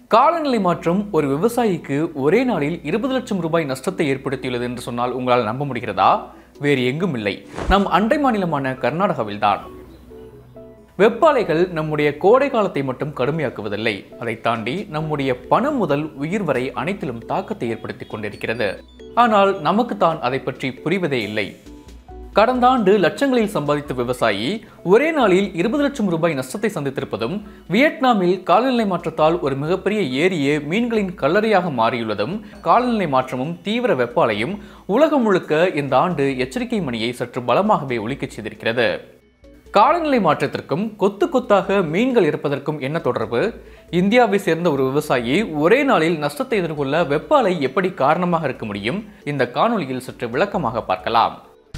காலநிலை மாற்றம் ஒரு விவசாயிக்கு ஒரே நாளில் இருபது லட்சம் ரூபாய் நஷ்டத்தை ஏற்படுத்தியுள்ளது என்று சொன்னால் உங்களால் நம்ப முடிகிறதா வேறு எங்கும் இல்லை நம் அண்டை மாநிலமான கர்நாடகாவில்தான் வெப்ப அலைகள் நம்முடைய கோடை காலத்தை மட்டும் கடுமையாக்குவதில்லை அதை தாண்டி நம்முடைய பணம் முதல் உயிர் வரை அனைத்திலும் தாக்கத்தை ஏற்படுத்திக் கொண்டிருக்கிறது ஆனால் நமக்கு தான் அதை பற்றி புரிவதே இல்லை கடந்த ஆண்டு லட்சங்களில் சம்பாதித்த விவசாயி ஒரே நாளில் இருபது லட்சம் ரூபாய் நஷ்டத்தை சந்தித்திருப்பதும் வியட்நாமில் காலநிலை மாற்றத்தால் ஒரு மிகப்பெரிய ஏரியே மீன்களின் கல்லறையாக மாறியுள்ளதும் காலநிலை மாற்றமும் தீவிர வெப்ப அலையும் உலகம் முழுக்க இந்த ஆண்டு எச்சரிக்கை மணியை சற்று பலமாகவே ஒலிக்கச் செய்திருக்கிறது காலநிலை மாற்றத்திற்கும் கொத்து கொத்தாக மீன்கள் இருப்பதற்கும் என்ன தொடர்பு இந்தியாவை சேர்ந்த ஒரு விவசாயி ஒரே நாளில் நஷ்டத்தை எதிர்கொள்ள வெப்ப அலை எப்படி காரணமாக இருக்க முடியும் இந்த காணொளியில் சற்று விளக்கமாக பார்க்கலாம்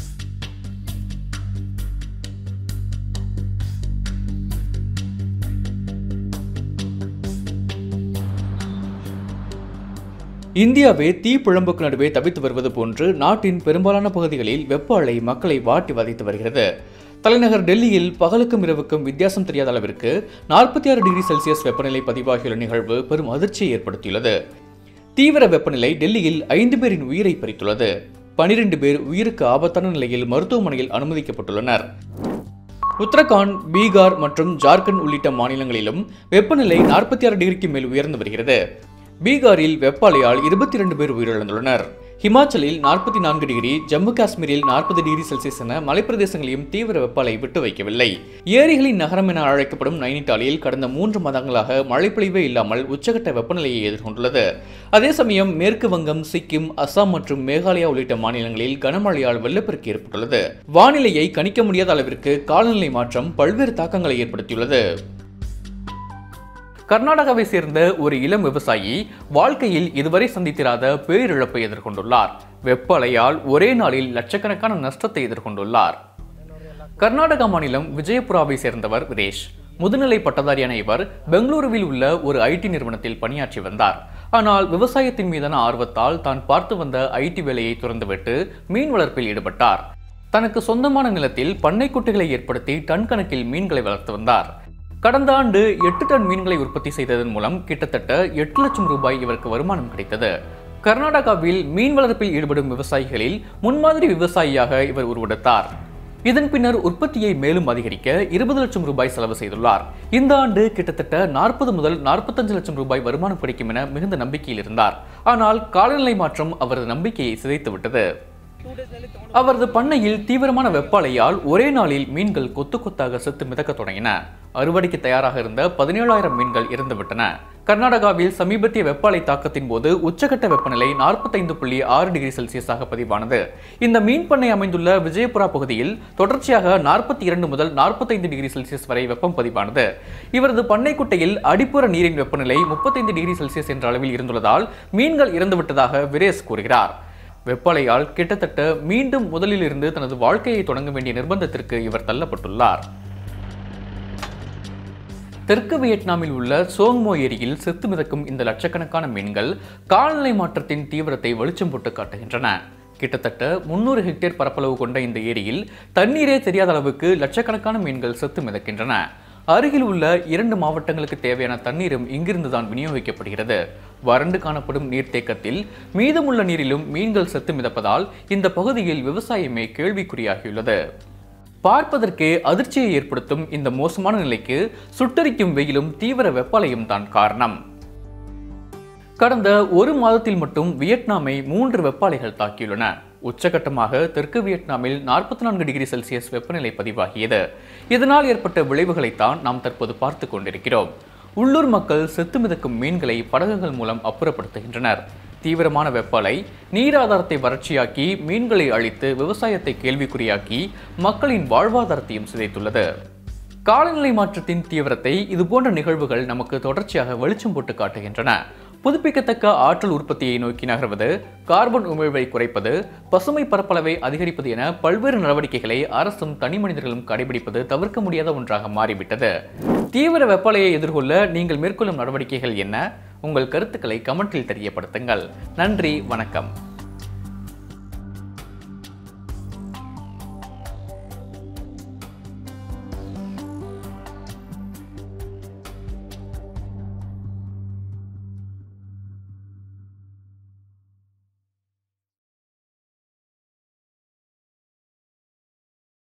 இந்தியாவே தீப்பிழம்புக்கு நடுவே தவித்து வருவது போன்று நாட்டின் பெரும்பாலான பகுதிகளில் வெப்ப அலை மக்களை வாட்டி வதைத்து வருகிறது தலைநகர் டெல்லியில் பகலுக்கும் இரவுக்கும் வித்தியாசம் தெரியாத அளவிற்கு நாற்பத்தி ஆறு டிகிரி செல்சியஸ் வெப்பநிலை பதிவாகியுள்ள நிகழ்வு பெரும் அதிர்ச்சியை ஏற்படுத்தியுள்ளது தீவிர வெப்பநிலை டெல்லியில் ஐந்து பேரின் உயிரை பறித்துள்ளது பனிரெண்டு பேர் உயிருக்கு ஆபத்தான நிலையில் மருத்துவமனையில் அனுமதிக்கப்பட்டுள்ளனர் உத்தரகாண்ட் பீகார் மற்றும் ஜார்க்கண்ட் உள்ளிட்ட மாநிலங்களிலும் வெப்பநிலை நாற்பத்தி ஆறு டிகிரிக்கு மேல் உயர்ந்து வருகிறது பீகாரில் வெப்ப அலையால் இருபத்தி இரண்டு பேர் உயிரிழந்துள்ளனர் ஹிமாச்சலில் நாற்பத்தி நான்கு டிகிரி ஜம்மு காஷ்மீரில் நாற்பது டிகிரி செல்சியஸ் என மலைப்பிரதேசங்களையும் தீவிர வெப்ப அலை விட்டு வைக்கவில்லை ஏரிகளின் நகரம் என அழைக்கப்படும் நைனிட்டாலில் கடந்த மூன்று மாதங்களாக மழைப்பொழிவே இல்லாமல் உச்சகட்ட வெப்பநிலையை எதிர்கொண்டுள்ளது அதே சமயம் மேற்கு வங்கம் சிக்கிம் அசாம் மற்றும் மேகாலயா உள்ளிட்ட மாநிலங்களில் கனமழையால் வெள்ளப்பெருக்கு ஏற்பட்டுள்ளது வானிலையை கணிக்க முடியாத அளவிற்கு காலநிலை மாற்றம் பல்வேறு தாக்கங்களை ஏற்படுத்தியுள்ளது கர்நாடகாவை சேர்ந்த ஒரு இளம் விவசாயி வாழ்க்கையில் இதுவரை சந்தித்திராத பேரிழப்பை எதிர்கொண்டுள்ளார் வெப்ப அலையால் ஒரே நாளில் லட்சக்கணக்கான நஷ்டத்தை எதிர்கொண்டுள்ளார் கர்நாடகா மாநிலம் விஜயபுராவை சேர்ந்தவர் விரேஷ் முதுநிலை பட்டதாரியான இவர் பெங்களூருவில் உள்ள ஒரு ஐடி நிறுவனத்தில் பணியாற்றி வந்தார் ஆனால் விவசாயத்தின் மீதான ஆர்வத்தால் தான் பார்த்து வந்த ஐடி வேலையை துறந்துவிட்டு மீன் வளர்ப்பில் ஈடுபட்டார் தனக்கு சொந்தமான நிலத்தில் பண்ணைக்குட்டிகளை ஏற்படுத்தி டன் கணக்கில் மீன்களை வளர்த்து வந்தார் கடந்த ஆண்டு எட்டு டன் மீன்களை உற்பத்தி செய்ததன் மூலம் கிட்டத்தட்ட எட்டு லட்சம் ரூபாய் இவருக்கு வருமானம் கிடைத்தது கர்நாடகாவில் மீன் வளர்ப்பில் ஈடுபடும் விவசாயிகளில் முன்மாதிரி விவசாயியாக இவர் உருவெடுத்தார் இதன் பின்னர் உற்பத்தியை மேலும் அதிகரிக்க இருபது லட்சம் ரூபாய் செலவு செய்துள்ளார் இந்த ஆண்டு கிட்டத்தட்ட நாற்பது முதல் நாற்பத்தஞ்சு லட்சம் ரூபாய் வருமானம் கிடைக்கும் என மிகுந்த நம்பிக்கையில் இருந்தார் ஆனால் காலநிலை மாற்றம் அவரது நம்பிக்கையை சிதைத்துவிட்டது அவரது பண்ணையில் தீவிரமான வெப்ப அலையால் ஒரே நாளில் மீன்கள் கொத்து கொத்தாக செத்து மிதக்க தொடங்கின அறுவடைக்கு தயாராக இருந்த பதினேழாயிரம் மீன்கள் இறந்துவிட்டன கர்நாடகாவில் சமீபத்திய வெப்ப அலை தாக்கத்தின் போது உச்சகட்ட வெப்பநிலை நாற்பத்தைந்து புள்ளி ஆறு டிகிரி செல்சியஸாக பதிவானது இந்த மீன் பண்ணை அமைந்துள்ள விஜயபுரா பகுதியில் தொடர்ச்சியாக நாற்பத்தி இரண்டு முதல் நாற்பத்தைந்து டிகிரி செல்சியஸ் வரை வெப்பம் பதிவானது இவரது பண்ணைக்குட்டையில் அடிப்புற நீரின் வெப்பநிலை முப்பத்தைந்து டிகிரி செல்சியஸ் என்ற அளவில் இருந்துள்ளதால் மீன்கள் இறந்துவிட்டதாக விரேஸ் கூறுகிறார் வெப்பலையால் கிட்டத்தட்ட மீண்டும் முதலிலிருந்து தனது வாழ்க்கையை தொடங்க வேண்டிய நிர்பந்தத்திற்கு இவர் தள்ளப்பட்டுள்ளார் தெற்கு வியட்நாமில் உள்ள சோங்மோ ஏரியில் செத்து மிதக்கும் இந்த லட்சக்கணக்கான மீன்கள் காலநிலை மாற்றத்தின் தீவிரத்தை வெளிச்சம் போட்டு காட்டுகின்றன கிட்டத்தட்ட முன்னூறு ஹெக்டேர் பரப்பளவு கொண்ட இந்த ஏரியில் தண்ணீரே தெரியாத அளவுக்கு லட்சக்கணக்கான மீன்கள் செத்து மிதக்கின்றன அருகில் உள்ள இரண்டு மாவட்டங்களுக்கு தேவையான தண்ணீரும் இங்கிருந்துதான் விநியோகிக்கப்படுகிறது வறண்டு காணப்படும் நீர்த்தேக்கத்தில் மீதமுள்ள நீரிலும் மீன்கள் செத்து மிதப்பதால் இந்த பகுதியில் விவசாயமே கேள்விக்குறியாகியுள்ளது பார்ப்பதற்கே அதிர்ச்சியை ஏற்படுத்தும் இந்த மோசமான நிலைக்கு சுட்டரிக்கும் வெயிலும் தீவிர வெப்பலையும் தான் காரணம் கடந்த ஒரு மாதத்தில் மட்டும் வியட்நாமை மூன்று வெப்பாலைகள் தாக்கியுள்ளன உச்சகட்டமாக தெற்கு வியட்நாமில் நாற்பத்தி நான்கு டிகிரி செல்சியஸ் வெப்பநிலை பதிவாகியது இதனால் ஏற்பட்ட விளைவுகளைத்தான் நாம் தற்போது பார்த்து கொண்டிருக்கிறோம் உள்ளூர் மக்கள் செத்து மிதக்கும் மீன்களை படகுகள் மூலம் அப்புறப்படுத்துகின்றனர் தீவிரமான வெப்பலை நீர் ஆதாரத்தை வறட்சியாக்கி மீன்களை அழித்து விவசாயத்தை கேள்விக்குறியாக்கி மக்களின் வாழ்வாதாரத்தையும் சிதைத்துள்ளது காலநிலை மாற்றத்தின் தீவிரத்தை இதுபோன்ற நிகழ்வுகள் நமக்கு தொடர்ச்சியாக வெளிச்சம் போட்டு காட்டுகின்றன புதுப்பிக்கத்தக்க ஆற்றல் உற்பத்தியை நோக்கி நகர்வது கார்பன் உமிழ்வை குறைப்பது பசுமை பரப்பளவை அதிகரிப்பது என பல்வேறு நடவடிக்கைகளை அரசும் தனி மனிதர்களும் கடைபிடிப்பது தவிர்க்க முடியாத ஒன்றாக மாறிவிட்டது தீவிர வெப்பலையை எதிர்கொள்ள நீங்கள் மேற்கொள்ளும் நடவடிக்கைகள் என்ன உங்கள் கருத்துக்களை கமெண்டில் தெரியப்படுத்துங்கள் நன்றி வணக்கம்